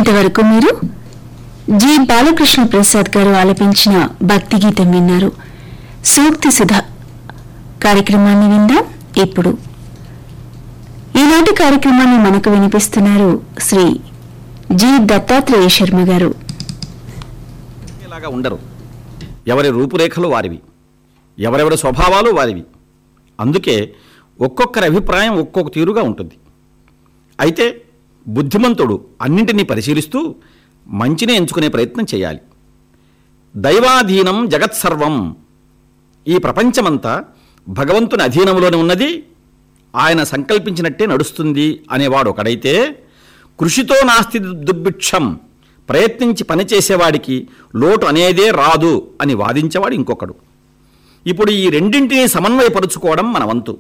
ఇంతవరకు మీరు జి బాలకృష్ణ ప్రసాద్ గారు ఆలపించిన భక్తి గీతం విన్నారు సూక్తి సుధ కార్యక్రమాన్ని విందాం ఇప్పుడు ఈనాటి కార్యక్రమాన్ని మనకు వినిపిస్తున్నారు శ్రీ జి దత్తాత్రేయ శర్మ గారు ఇలాగా ఉండరు ఎవరి రూపురేఖలు వారివి ఎవరెవరి స్వభావాలు వారివి అందుకే ఒక్కొక్కరి అభిప్రాయం ఒక్కొక్క తీరుగా ఉంటుంది అయితే బుద్ధిమంతుడు అన్నింటినీ పరిశీలిస్తూ మంచిని ఎంచుకునే ప్రయత్నం చేయాలి దైవాధీనం జగత్సర్వం ఈ ప్రపంచమంతా భగవంతుని అధీనంలోనే ఉన్నది ఆయన సంకల్పించినట్టే నడుస్తుంది అనేవాడు ఒకడైతే కృషితో నాస్తి దుర్భిక్షం ప్రయత్నించి పనిచేసేవాడికి లోటు అనేదే రాదు అని వాదించేవాడు ఇంకొకడు ఇప్పుడు ఈ రెండింటినీ సమన్వయపరుచుకోవడం మన వంతు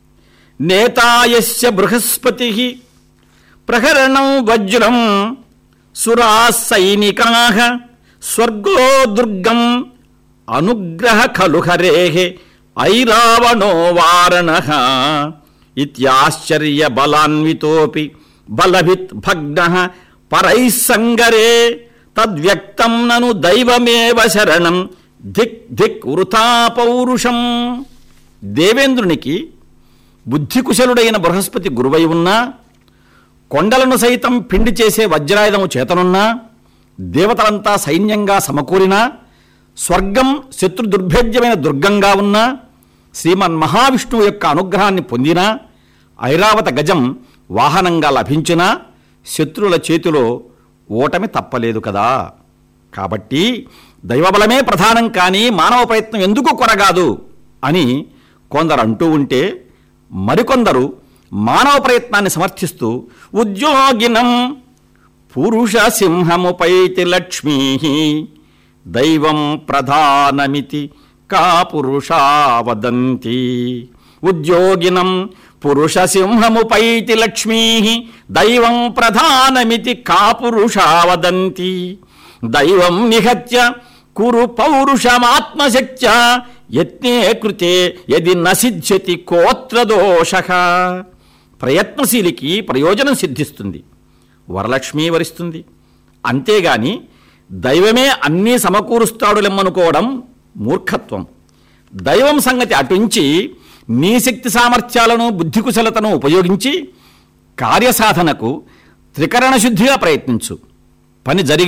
నేతాయస్య బృహస్పతి ప్రహరణం వజ్రం సురా సైనికా స్వర్గో దుర్గం అనుగ్రహ ఖలు హరే ఐరావణో వారణ ఇత్యాశ్చర్య బలాన్వితోపి బలభిత్ భగ్న పరైస్సంగరే తద్వ్యక్తం నను దైవమేవ శరణం ధిక్ ధిక్ వృథా పౌరుషం దేవేంద్రునికి బుద్ధికుశలుడైన బృహస్పతి గురువై ఉన్నా కొండలను సైతం పిండి చేసే వజ్రాయుధము చేతనున్నా దేవతలంతా సైన్యంగా సమకూరినా స్వర్గం శత్రు దుర్భేద్యమైన దుర్గంగా ఉన్నా శ్రీమన్ మహావిష్ణువు యొక్క అనుగ్రహాన్ని పొందినా ఐరావత గజం వాహనంగా లభించినా శత్రువుల చేతిలో ఓటమి తప్పలేదు కదా కాబట్టి దైవబలమే ప్రధానం కానీ మానవ ప్రయత్నం ఎందుకు కొరగాదు అని కొందరు అంటూ ఉంటే మరికొందరు మానవ ప్రయత్నాన్ని సమర్థిస్తూ ఉద్యోగినం పురుష సింహముపైతి లక్ష్మీ దైవం ప్రధానమితి కా పురుషా వదంతి ఉద్యోగినం పురుష సింహముపైతి లక్ష్మీ దైవం ప్రధానమితి కా పురుషా వదంతి దైవం నిహత్య కురు పౌరుషమాత్మశక్త్య యత్నే కృతే యది నసిద్ధ్యతి కోత్ర దోష ప్రయత్నశీలికి ప్రయోజనం సిద్ధిస్తుంది వరలక్ష్మి వరిస్తుంది అంతేగాని దైవమే అన్నీ సమకూరుస్తాడులెమ్మనుకోవడం మూర్ఖత్వం దైవం సంగతి అటుంచి నీ శక్తి సామర్థ్యాలను బుద్ధికుశలతను ఉపయోగించి కార్యసాధనకు త్రికరణ శుద్ధిగా ప్రయత్నించు పని జరిగి